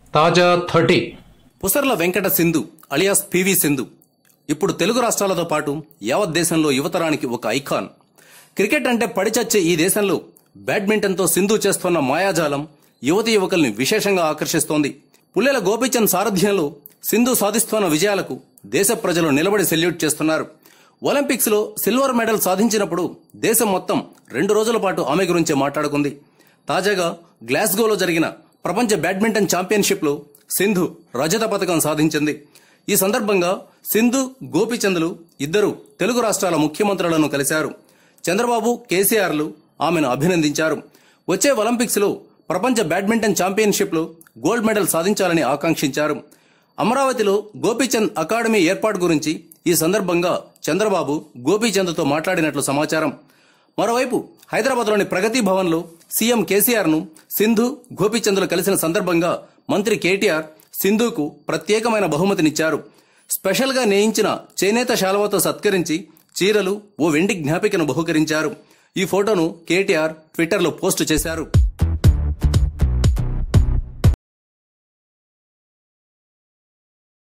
తాజా థర్టీ పుసర్ల వెంకట సింధు అలియాస్ పివి సింధు ఇప్పుడు తెలుగు రాష్ట్రాలతో పాటు యావత్ దేశంలో యువతరానికి ఒక ఐకాన్ క్రికెట్ అంటే పడిచచ్చే ఈ దేశంలో బ్యాడ్మింటన్తో సింధు చేస్తున్న మాయాజాలం యువతి యువకుల్ని విశేషంగా ఆకర్షిస్తోంది పుల్లెల గోపీచంద్ సారథ్యంలో సింధు సాధిస్తున్న విజయాలకు దేశ ప్రజలు నిలబడి సెల్యూట్ చేస్తున్నారు ఒలింపిక్స్ లో సిల్వర్ మెడల్ సాధించినప్పుడు దేశం మొత్తం రెండు రోజుల పాటు ఆమె గురించే మాట్లాడుకుంది తాజాగా గ్లాస్గోలో జరిగిన ప్రపంచ బ్యాడ్మింటన్ ఛాంపియన్షిప్ లో సింధు రజత పథకం సాధించింది ఈ సందర్భంగా సింధు గోపిచంద్లు ఇద్దరు తెలుగు రాష్ట్రాల ముఖ్యమంత్రులను కలిశారు చంద్రబాబు కేసీఆర్లు ఆమెను అభినందించారు వచ్చే ఒలింపిక్స్ లో ప్రపంచ బ్యాడ్మింటన్ ఛాంపియన్షిప్ లో గోల్డ్ మెడల్ సాధించాలని ఆకాంక్షించారు అమరావతిలో గోపీచంద్ అకాడమీ ఏర్పాటు గురించి ఈ సందర్భంగా చంద్రబాబు గోపీచంద్తో మాట్లాడినట్లు సమాచారం మరోవైపు హైదరాబాద్లోని ప్రగతి భవన్లో సీఎం కేసీఆర్ ను సింధు గోపీచంద్లు కలిసిన సందర్భంగా మంత్రి కేటీఆర్ సింధుకు ప్రత్యేకమైన బహుమతినిచ్చారు స్పెషల్ గా నేయించిన చేనేత శాలువతో సత్కరించి చీరలు ఓ వెండి జ్ఞాపికను బహుకరించారు ఈ ఫోటోను కేటీఆర్ ట్విట్టర్లో పోస్టు చేశారు